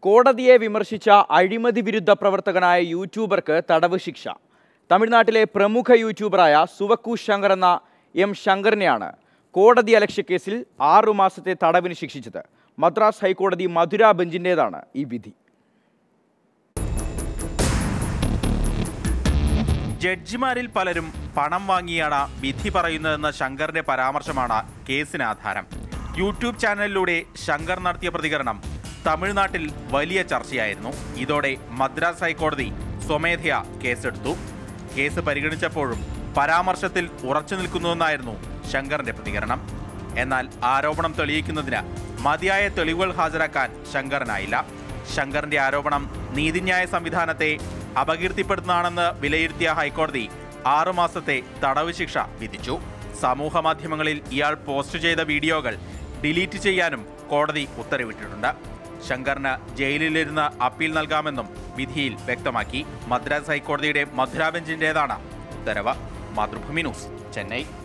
കോടതിയെ വിമർശിച്ച അഴിമതി വിരുദ്ധ പ്രവർത്തകനായ യൂട്യൂബർക്ക് തടവ് ശിക്ഷ തമിഴ്നാട്ടിലെ പ്രമുഖ യൂട്യൂബറായ സുവക്കു ശങ്കർ എന്ന എം ശങ്കറിനെയാണ് കോടതി അലക്ഷ്യ കേസിൽ ആറുമാസത്തെ തടവിന് ശിക്ഷിച്ചത് മദ്രാസ് ഹൈക്കോടതി മധുര ബെഞ്ചിൻ്റേതാണ് ഈ വിധി ജഡ്ജിമാരിൽ പലരും പണം വാങ്ങിയാണ് വിധി പറയുന്നതെന്ന ശങ്കറിന്റെ പരാമർശമാണ് കേസിന് ആധാരം യൂട്യൂബ് ചാനലിലൂടെ ശങ്കർ നടത്തിയ പ്രതികരണം തമിഴ്നാട്ടിൽ വലിയ ചർച്ചയായിരുന്നു ഇതോടെ മദ്രാസ് ഹൈക്കോടതി സ്വമേധയാ കേസെടുത്തു കേസ് പരിഗണിച്ചപ്പോഴും പരാമർശത്തിൽ ഉറച്ചു നിൽക്കുന്നുവെന്നായിരുന്നു ശങ്കറിന്റെ പ്രതികരണം എന്നാൽ ആരോപണം തെളിയിക്കുന്നതിന് മതിയായ തെളിവുകൾ ഹാജരാക്കാൻ ശങ്കറിനായില്ല ശങ്കറിന്റെ ആരോപണം നീതിന്യായ സംവിധാനത്തെ അപകീർത്തിപ്പെടുത്തുന്നതാണെന്ന് വിലയിരുത്തിയ ഹൈക്കോടതി ആറുമാസത്തെ തടവ് ശിക്ഷ വിധിച്ചു സമൂഹ മാധ്യമങ്ങളിൽ ഇയാൾ പോസ്റ്റ് ചെയ്ത വീഡിയോകൾ ഡിലീറ്റ് ചെയ്യാനും കോടതി ഉത്തരവിട്ടിട്ടുണ്ട് ശങ്കറിന് ജയിലിലിരുന്ന് അപ്പീൽ നൽകാമെന്നും വിധിയിൽ വ്യക്തമാക്കി മദ്രാസ് ഹൈക്കോടതിയുടെ മധുര ബെഞ്ചിന്റേതാണ് ഉത്തരവ് മാതൃഭൂമി ന്യൂസ് ചെന്നൈ